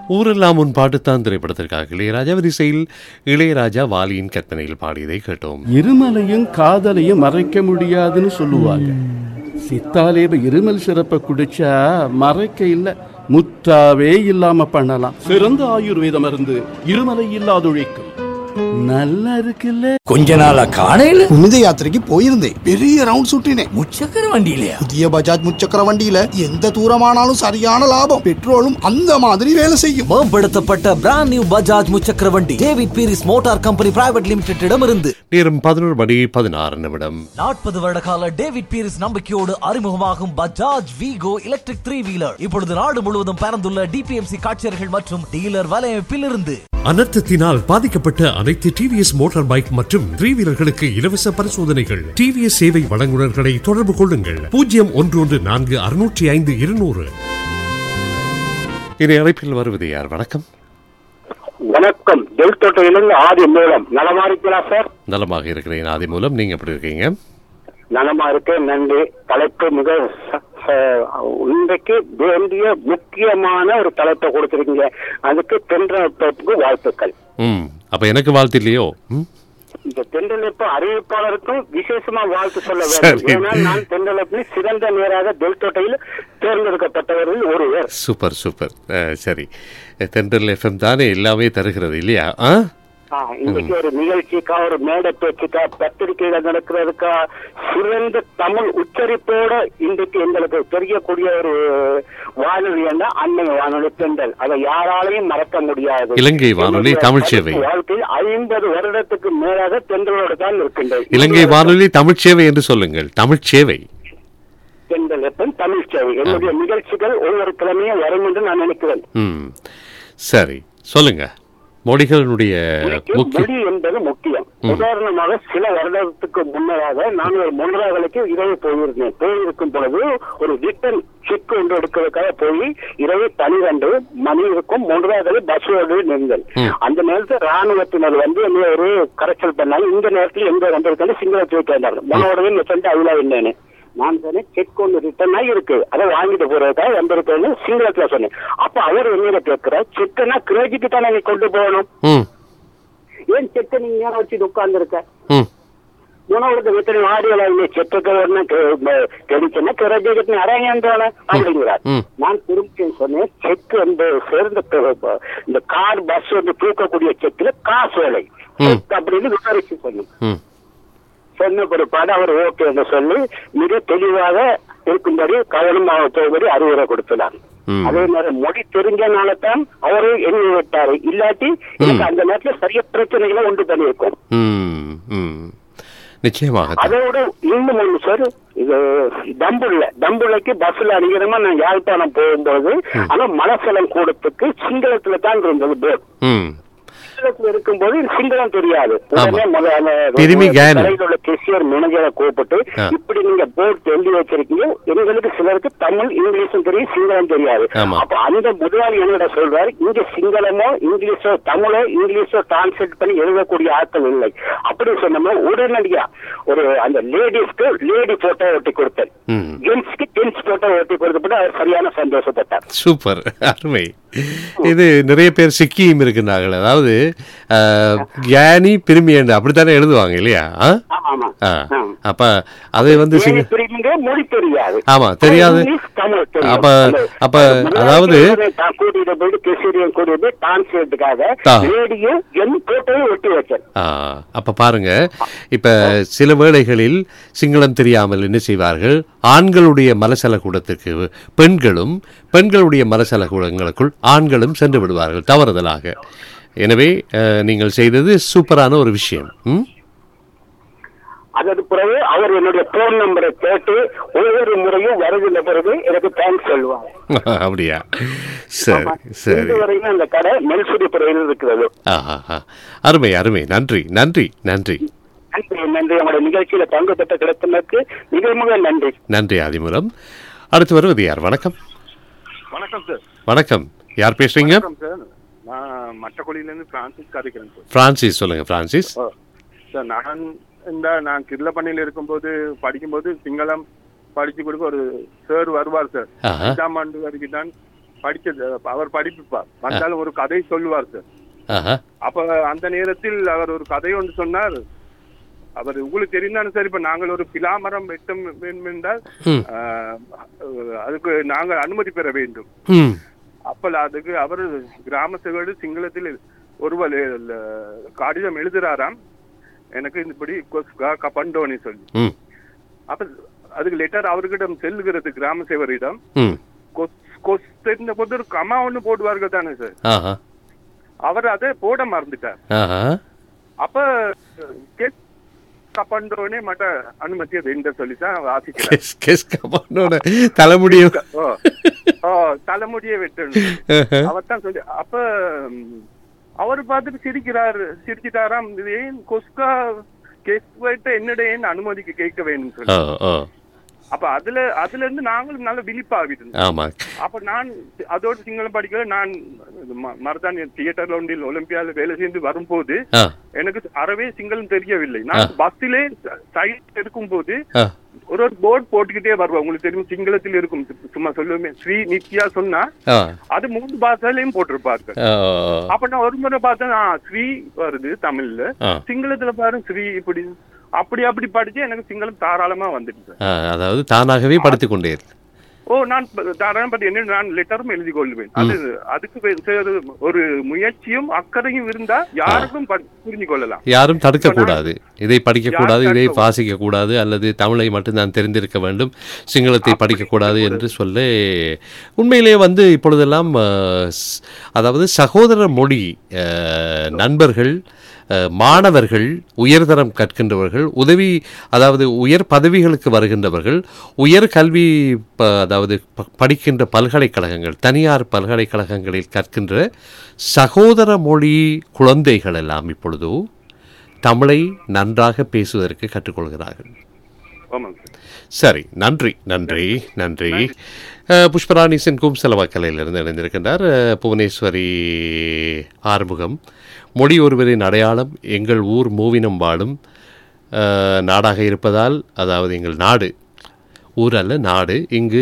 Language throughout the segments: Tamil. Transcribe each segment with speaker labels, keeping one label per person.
Speaker 1: ஊரெல்லாம் உன் பாட்டுத்தான் திரைப்படத்திற்காக இளையராஜா வரிசையில் இளையராஜா வாலியின் கற்பனையில் பாடியதை கேட்டோம்
Speaker 2: இருமலையும் காதலையும் மறைக்க முடியாதுன்னு சொல்லுவாங்க சித்தாலேப இருமல் சிறப்பை குடிச்சா மறைக்க இல்ல முற்றாவே இல்லாம பண்ணலாம் சிறந்த ஆயுர்வேத மருந்து இருமலை இல்லாதொழிக்கும் நல்லா இருக்குல்ல
Speaker 3: கொஞ்ச நாளா காணையில
Speaker 4: புனித யாத்திரைக்கு போயிருந்தேன் பெரிய ரவுண்ட் சுட்டினேன்
Speaker 3: முச்சக்கர வண்டியிலயா
Speaker 4: புதிய பஜாஜ் முச்சக்கர வண்டியில எந்த தூரமானாலும் சரியான லாபம் பெட்ரோலும் அந்த மாதிரி வேலை செய்யும்
Speaker 3: மேம்படுத்தப்பட்ட பிராண்ட் நியூ பஜாஜ் முச்சக்கர வண்டி David Peiris motor company private லிமிடெடிடம் இருந்து
Speaker 1: நேரம் பதினோரு மணி பதினாறு நிமிடம்
Speaker 3: நாற்பது வருட கால டேவிட் பீரிஸ் நம்பிக்கையோடு அறிமுகமாகும் பஜாஜ் வீகோ எலக்ட்ரிக் த்ரீ வீலர் இப்பொழுது நாடு முழுவதும் பறந்துள்ள டிபிஎம்சி காட்சியர்கள் மற்றும் டீலர் வலையமைப்பில் இருந்து
Speaker 5: அனர்த்தத்தினால் பாதிக்கப்பட்ட அனைத்து டிவிஎஸ் மோட்டார் பைக் மற்றும் த்ரீ வீலர்களுக்கு இலவச பரிசோதனைகள் டிவிஎஸ் சேவை வழங்குநர்களை தொடர்பு கொள்ளுங்கள் பூஜ்ஜியம் ஒன்று ஒன்று நான்கு அறுநூற்றி ஐந்து இருநூறு
Speaker 1: இனி அழைப்பில் வருவது யார் வணக்கம்
Speaker 6: வணக்கம் டெல்டோட்டையிலிருந்து ஆதி மூலம் நலமா இருக்கிறா சார்
Speaker 1: நலமாக இருக்கிறேன் ஆதி மூலம் நீங்க எப்படி இருக்கீங்க
Speaker 6: நலமா இருக்கேன் நன்றி தலைப்பு மிக ச- ச- இன்றைக்கு வேண்டிய முக்கியமான ஒரு தலைப்பை கொடுத்திருக்கீங்க அதுக்கு தென்றலுக்கு வாழ்த்துக்கள்
Speaker 1: ம் அப்ப எனக்கு வாழ்த்து இல்லையோ ம்
Speaker 6: இந்த தென்றலப்பு அறிவிப்பாளருக்கும் விசேஷமா வாழ்த்து சொல்ல
Speaker 1: சரி.
Speaker 6: வேண்டும் ஏன்னா நான் தென்றலப்பில் சிறந்த நேராக டெல்டோட்டையில் தேர்ந்தெடுக்கப்பட்டவர்கள் ஒருவர்
Speaker 1: சூப்பர் சூப்பர் அஹ், சரி தென்றல் எஃப்எம் தானே எல்லாமே தருகிறது இல்லையா ஆ
Speaker 6: ஆ, இன்னைக்கு ஒரு நிகழ்ச்சிக்கா ஒரு மேடை பேச்சுக்கா பத்திரிகையில நடக்கிறதுக்கா சிறந்த தமிழ் உச்சரிப்போட இன்றைக்கு எங்களுக்கு தெரியக்கூடிய ஒரு வானொலி என்ன அன்னை வானொலி தென்றல் அதை யாராலையும் மறக்க முடியாது
Speaker 1: இலங்கை வானொலி
Speaker 6: என்னுடைய
Speaker 1: தமிழ் சேவை.
Speaker 6: வாழ்க்கையில் ஐம்பது வருடத்துக்கு மேலாக தென்றலோடு தான் இருக்கின்றேன்
Speaker 1: இலங்கை வானொலி தமிழ்ச்சேவை என்று சொல்லுங்கள் தமிழ்ச்சேவை
Speaker 6: தென்றல் எப்ப தமிழ் சேவை என்னுடைய நிகழ்ச்சிகள் ஒவ்வொரு கிழமையும் வரும் என்று நான் நினைக்கிறேன்
Speaker 1: ம் சரி சொல்லுங்க மொழிகளினுடைய
Speaker 6: இன்னைக்கு
Speaker 1: முக்கிய
Speaker 6: மொழி என்பது முக்கியம் உதாரணமாக சில வருடத்துக்கு முன்னதாக நான் ஒரு மூன்றாவதுக்கு இரவு போயிருந்தேன் போயிருக்கும் பொழுது ஒரு ரிட்டன் செக் ஒன்று எடுக்கிறதுக்காக போய் இரவு பனிரெண்டு மணி இருக்கும் மூன்றாவது பஸ் ஓடு நின்றேன் அந்த நேரத்தில் ராணுவத்தினர் வந்து என்ன ஒரு கரைச்சல் பண்ணாங்க இந்த நேரத்தில் எங்க வந்திருக்காங்க சிங்களத்தை கேட்டாங்க மனோடவே சென்று அவ்வளோ என்னன்னு நான் சொன்னேன் செக் ஒன்று ரிட்டர்ன் ஆகி இருக்கு அதை வாங்கிட்டு போறதுக்காக வந்திருக்கேன்னு சிங்களத்துல சொன்னேன் அப்ப அவர் என்னிட கேட்கிற செக்குனா கிரேஜிக்கு தானே நீ கொண்டு போகணும்
Speaker 1: ம்
Speaker 6: ஏன் செக்கை நீங்க ஏன் வச்சுட்டு உட்கார்ந்துருக்க
Speaker 1: ம்
Speaker 6: உணவுக்கு எத்தனை வாடியல இல்லை செக்கை ஒண்ணு கிடைச்சுன்னா கிரஜகத்தின் அரங்கேந்தானே அப்படிங்கிறார்
Speaker 1: ம்.
Speaker 6: நான் திரும்பி சொன்னேன் செக் வந்து சேர்ந்த க- இந்த கார் பஸ் வந்து தூக்கக்கூடிய செக்ல காசு வேலை
Speaker 1: ம்.
Speaker 6: அப்படின்னு விவரிச்சு சொன்னேன்
Speaker 1: ம்
Speaker 6: சொன்ன பிற்பாடு அவர் ஓகே என்று சொல்லி மிக தெளிவாக இருக்கும்படி கவனமாக போகும்படி அறிவுரை கொடுத்தார்
Speaker 1: ம்.
Speaker 6: அதே மாதிரி மொழி தெரிஞ்சனால தான் அவரு எண்ணி விட்டாரு இல்லாட்டி எனக்கு அந்த நேரத்துல சரிய பிரச்சனைகளை உண்டு பண்ணியிருக்கும்
Speaker 1: ம் ம் நிச்சயமாக
Speaker 6: அதோட இன்னும் ஒண்ணு சார் இது தம்புள்ள தம்புள்ளைக்கு பஸ்ல அடிக்கிறமா நான் யாழ்ப்பாணம் போகும்போது ஆனா மலசலம் கூடத்துக்கு சிங்களத்துல தான் இருந்தது போட்
Speaker 1: ம்
Speaker 6: சிங்களத்துல இருக்கும்போது சிங்களம் தெரியாது உடனே முத அந்த
Speaker 1: திரும்பி கேனு.
Speaker 6: கடையில் உள்ள கெசியர் மேனேஜரை கூப்பிட்டு
Speaker 1: ஆ.
Speaker 6: இப்படி நீங்க போர்ட் எழுதி வச்சிருக்கீங்க எங்களுக்கு சிலருக்கு தமிழ் இங்கிலீஷும் தெரியும் சிங்களம் தெரியாது
Speaker 1: ஆமா.
Speaker 6: அப்ப அந்த முதலாளி என்னோட சொல்றாரு இங்க சிங்களமோ இங்கிலீஷோ தமிழோ இங்கிலீஷோ டிரான்ஸ்லேட் பண்ணி எழுதக்கூடிய ஆட்கள் இல்லை அப்படி சொன்னோம்னா உடனடியா ஒரு அந்த லேடிஸ்க்கு லேடி போட்டோ ஒட்டி கொடுத்தேன்
Speaker 1: ம்
Speaker 6: ஜென்ஸ்க்கு ஜென்ஸ் போட்டோ ஒட்டி கொடுத்தப்பட்டு அவர் சரியான சந்தோஷப்பட்டார்
Speaker 1: சூப்பர் அருமை இது நிறைய பேர் சிக்கியும் இருக்கிறார்கள் அதாவது அஹ், ஞானி பிரிமியண்டு அப்படித்தானே எழுதுவாங்க இல்லையா ஆ?
Speaker 6: ஆமா
Speaker 1: ஆ.
Speaker 6: ஆ.
Speaker 1: அப்ப அது வந்து சிங்க
Speaker 6: ஏழு பிரிவுங்க மொழி தெரியாது
Speaker 1: ஆமா, தெரியாது.
Speaker 6: இங்கிலீஷ், தமிழ் தெரியும்.
Speaker 1: அப்ப-
Speaker 6: அந்த-
Speaker 1: அப்ப
Speaker 6: அந்த
Speaker 1: அதாவது-
Speaker 6: முதலாளி தான் கூட்டிட்டு போயிட்டு கேசரியம் கூட்டிட்டு போய் டிரான்ஸ்லேட்டுக்காக
Speaker 1: ஆ.
Speaker 6: ரேடியோ என் போட்டோவை ஒட்டி வச்சேன்
Speaker 1: ஆ, அப்ப பாருங்க இப்ப சில வேளைகளில் சிங்களம் தெரியாமல் என்ன செய்வார்கள் ஆண்களுடைய மலசல கூடத்துக்கு பெண்களும் பெண்களுடைய மலசல கூடங்களுக்குள் ஆண்களும் சென்று விடுவார்கள் தவறுதலாக எனவே அஹ், நீங்கள் செய்தது சூப்பரான ஒரு விஷயம் ம்?
Speaker 6: அதற்கு பிறகு அவர் என்னுடைய போன் நம்பரை கேட்டு ஒவ்வொரு முறையும் வருகின்ற பிறகு எனக்கு தேங்க்ஸ் சொல்லுவாங்க
Speaker 1: அப்படியா சரி சரி
Speaker 6: இன்று வரையும் அந்த கடை நெல்சுடி துறையில் இருக்கிறது
Speaker 1: ஆஹா அருமை அருமை நன்றி நன்றி நன்றி
Speaker 6: நன்றி நன்றி நம்முடைய நிகழ்ச்சியில பங்கு பெற்ற கிடைத்ததற்கு மிக மிக நன்றி
Speaker 1: நன்றி ஆதிமுலம் அடுத்து வருவது யார் வணக்கம்
Speaker 7: வணக்கம் சார்
Speaker 1: வணக்கம் யார் பேசுறீங்க
Speaker 7: வணக்கம் சார் நான் மட்டக்குழியிலேருந்து பிரான்சிஸ் கதைக்கிறேன் சார்
Speaker 1: பிரான்சிஸ் சொல்லுங்க பிரான்சிஸ்
Speaker 7: ஓ, சார் நான் இந்த நான் கிருளப்பண்ணியில் இருக்கும்போது படிக்கும்போது சிங்களம் படிச்சு கொடுக்க ஒரு சார் வருவார் சார்
Speaker 1: ஆஹா.
Speaker 7: அஞ்சாம் ஆண்டு வரைக்கும் தான் படிச்சது அவர் படிப்பிப்பார் வந்தாலும் ஒரு கதை சொல்லுவார் சார்
Speaker 1: ஆஹா
Speaker 7: அப்ப அந்த நேரத்தில் அவர் ஒரு கதை ஒன்று சொன்னார் அவர் உங்களுக்கு தெரிந்தாலும் சரி இப்ப நாங்கள் ஒரு பிலாமரம் வெட்ட வேண்டும் என்றால்
Speaker 1: ம்.
Speaker 7: ஆஹ், அதுக்கு நாங்கள் அனுமதி பெற வேண்டும்
Speaker 1: ம்
Speaker 7: அப்ப அதுக்கு அவர் கிராம சேவடு சிங்களத்தில் ஒருவர் ல- கடிதம் எழுதுறாராம் எனக்கு இப்படி கப்பண்டோன்னு சொல்லி
Speaker 1: ம்
Speaker 7: அப்ப அதுக்கு லெட்டர் அவர்கிட்ட செல்லுகிறது கிராம சேவரிடம்
Speaker 1: ம்
Speaker 7: கொஸ் தெரிந்த போது ஒரு கமா ஒண்ணு போடுவார்கள் தானே சார்
Speaker 1: ஆஹா
Speaker 7: அவர் அதை போட மறந்துட்டார்
Speaker 1: ஆஹா
Speaker 7: அப்ப கெஸ் கப்பண்டோனே மட்ட அனுமதியை வேண்ட சொல்லி தான் வாசிக்கிறார்
Speaker 1: கெஸ் கெஸ் கமானோட தலைமுடியும்
Speaker 7: ஓ ஓ தலைமுடியை வெட்டணும்
Speaker 1: ஆஹா.
Speaker 7: அவர் தான் சொல்லி அப்ப ம், அவர் பார்த்துட்டு சிரிக்கிறாரு சிரிச்சிட்டாராம் இது ஏன் கொஸ்கா கேஸ் வைத்த என்னட ஏன் அனுமதிக்கு கேட்க வேணும் சொல்லி
Speaker 1: ஓ ஓ
Speaker 7: அப்ப அதுல அதுல இருந்து நாங்களும் நல்ல விழிப்பாகிட்டு
Speaker 1: ஆமா
Speaker 7: அப்ப நான் அதோட சிங்களம் படிக்கல நான் ம- மருதான் தியேட்டர்ல ஒன்றில் ஒலிம்பியால வேலை செய்து வரும்போது
Speaker 1: ஆ
Speaker 7: எனக்கு அறவே சிங்களம் தெரியவில்லை நான் பஸ்ஸிலே சைட் இருக்கும் போது
Speaker 1: ஆ
Speaker 7: ஒரு ஒரு போர்டு போட்டுக்கிட்டே வருவேன் உங்களுக்கு தெரியும் சிங்களத்தில் இருக்கும் சு- சும்மா சொல்லுவேன் ஸ்ரீ நித்யா சொன்னா
Speaker 1: ஆ
Speaker 7: அது மூணு பாஷையிலையும் போட்டிருப்பார்கள்
Speaker 1: ஆ
Speaker 7: அப்ப நான் ஒரு முறை பார்த்தேன் ஆ, ஸ்ரீ வருது தமிழ்ல
Speaker 1: ஆ.
Speaker 7: சிங்களத்துல பாரு ஸ்ரீ இப்படி அப்படி அப்படி படிச்சு எனக்கு சிங்களம் தாராளமா வந்துட்டு சார்
Speaker 1: ஆ, அதாவது தானாகவே படித்துக் கொண்டே இரு.
Speaker 7: ஓ நான் ப- தாராளமா பத்தி என்ன நான் லெட்டரும் எழுதி கொள்வேன் அது அதுக்கு வே- செய்வது ஒரு முயற்சியும் அக்கறையும் இருந்தா யாருக்கும் ப- புரிஞ்சு கொள்ளலாம்
Speaker 1: யாரும் தடுக்கக்கூடாது இதை படிக்கக்கூடாது
Speaker 7: யாரும்
Speaker 1: இதை
Speaker 7: தடுக்க-
Speaker 1: வாசிக்கக்கூடாது அல்லது தமிழை மட்டும் நான் தெரிந்திருக்க வேண்டும் சிங்களத்தை படிக்கக்கூடாது என்று சொல்ல உண்மையிலே வந்து இப்பொழுதெல்லாம் அஹ், ஸ்- அதாவது சகோதர மொழி அஹ், நண்பர்கள் அஹ், மாணவர்கள் உயர்தரம் கற்கின்றவர்கள் உதவி அதாவது உயர் பதவிகளுக்கு வருகின்றவர்கள் உயர் கல்வி ப- அதாவது ப- படிக்கின்ற பல்கலைக்கழகங்கள் தனியார் பல்கலைக்கழகங்களில் கற்கின்ற சகோதர மொழி குழந்தைகள் எல்லாம் இப்பொழுது தமிழை நன்றாக பேசுவதற்கு கற்றுக்கொள்கிறார்கள்
Speaker 7: ஆமாங்க சார்
Speaker 1: சரி நன்றி நன்றி நன்றி அஹ், புஷ்பராணி சென்கும் செலவாக்கலையிலிருந்து இணைந்திருக்கின்றார் அஹ், புவனேஸ்வரி ஆறுமுகம் மொழி ஒருவரின் அடையாளம் எங்கள் ஊர் மூவினம் வாழும் அஹ், நாடாக இருப்பதால் அதாவது எங்கள் நாடு ஊர் அல்ல நாடு இங்கு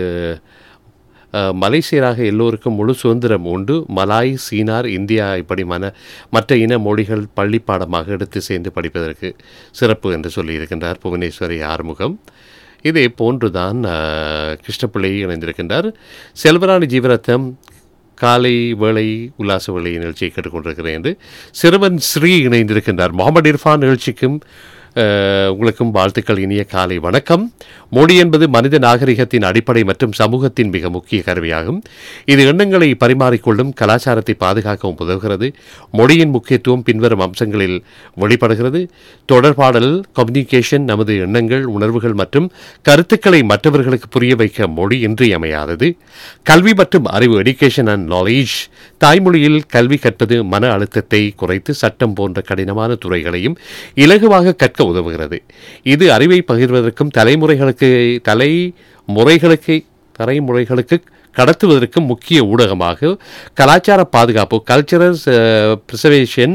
Speaker 1: அஹ், மலேசியராக எல்லோருக்கும் முழு சுதந்திரம் உண்டு மலாய் சீனார் இந்தியா இப்படி மன மற்ற இன மொழிகள் பள்ளி பாடமாக எடுத்து சேர்ந்து படிப்பதற்கு சிறப்பு என்று சொல்லியிருக்கின்றார் புவனேஸ்வரி ஆறுமுகம் இதே போன்றுதான் அஹ், கிருஷ்ணப்பிள்ளை இணைந்திருக்கின்றார் செல்வராணி ஜீவரத்தம் காலை வேளை உல்லாச வேளை நிகழ்ச்சியை கேட்டுக்கொண்டிருக்கிறேன் என்று சிறுவன் ஸ்ரீ இணைந்திருக்கின்றார் முகமது இர்ஃபான் நிகழ்ச்சிக்கும் அஹ், உங்களுக்கும் வாழ்த்துக்கள் இனிய காலை வணக்கம் மொழி என்பது மனித நாகரிகத்தின் அடிப்படை மற்றும் சமூகத்தின் மிக முக்கிய கருவியாகும் இது எண்ணங்களை பரிமாறிக்கொள்ளும் கலாச்சாரத்தை பாதுகாக்கவும் உதவுகிறது மொழியின் முக்கியத்துவம் பின்வரும் அம்சங்களில் வெளிப்படுகிறது தொடர்பாடல் கம்யூனிகேஷன் நமது எண்ணங்கள் உணர்வுகள் மற்றும் கருத்துக்களை மற்றவர்களுக்கு புரிய வைக்க மொழி இன்றியமையாதது கல்வி மற்றும் அறிவு எடுகேஷன் அண்ட் நாலேஜ் தாய்மொழியில் கல்வி கற்பது மன அழுத்தத்தை குறைத்து சட்டம் போன்ற கடினமான துறைகளையும் இலகுவாக கற்க உதவுகிறது இது அறிவை பகிர்வதற்கும் தலைமுறைகளுக்கு தலைமுறைகளுக்கு தலைமுறைகளுக்கு கடத்துவதற்கும் முக்கிய ஊடகமாக கலாச்சார பாதுகாப்பு கல்ச்சரல் ப்ரிசர்வேஷன்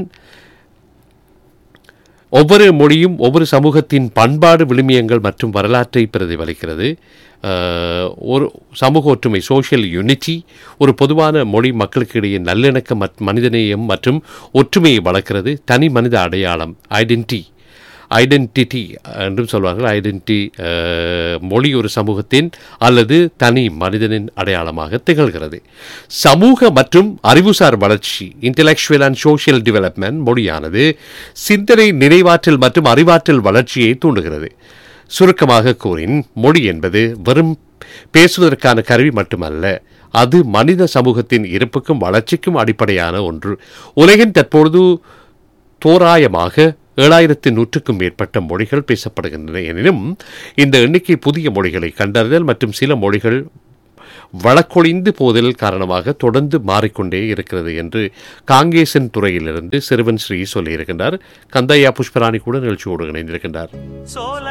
Speaker 1: ஒவ்வொரு மொழியும் ஒவ்வொரு சமூகத்தின் பண்பாடு விழுமியங்கள் மற்றும் வரலாற்றை பிரதிபலிக்கிறது அஹ், ஒரு சமூக ஒற்றுமை சோஷியல் யூனிட்டி ஒரு பொதுவான மொழி மக்களுக்கு இடையே நல்லிணக்கம் மற்ற மனிதநேயம் மற்றும் ஒற்றுமையை வளர்க்கிறது தனி மனித அடையாளம் ஐடென்டி ஐடென்டிட்டி என்றும் சொல்வார்கள் ஐடென்டி மொழி ஒரு சமூகத்தின் அல்லது தனி மனிதனின் அடையாளமாக திகழ்கிறது சமூக மற்றும் அறிவுசார் வளர்ச்சி இன்டெலெக்சுவல் அண்ட் சோஷியல் டெவலப்மெண்ட் மொழியானது சிந்தனை நினைவாற்றல் மற்றும் அறிவாற்றல் வளர்ச்சியை தூண்டுகிறது சுருக்கமாக கூறின் மொழி என்பது வெறும் பேசுவதற்கான கருவி மட்டுமல்ல அது மனித சமூகத்தின் இருப்புக்கும் வளர்ச்சிக்கும் அடிப்படையான ஒன்று உலகின் தற்பொழுது தோராயமாக ஏழாயிரத்து நூற்றுக்கும் மேற்பட்ட மொழிகள் பேசப்படுகின்றன எனினும் இந்த எண்ணிக்கை புதிய மொழிகளை கண்டறிதல் மற்றும் சில மொழிகள் வழக்கொழிந்து போதல் காரணமாக தொடர்ந்து மாறிக்கொண்டே இருக்கிறது என்று காங்கேசன் துறையிலிருந்து சிறுவன் ஸ்ரீ சொல்லியிருக்கின்றார் கந்தையா புஷ்பராணி கூட நிகழ்ச்சியோடு இணைந்திருக்கின்றார்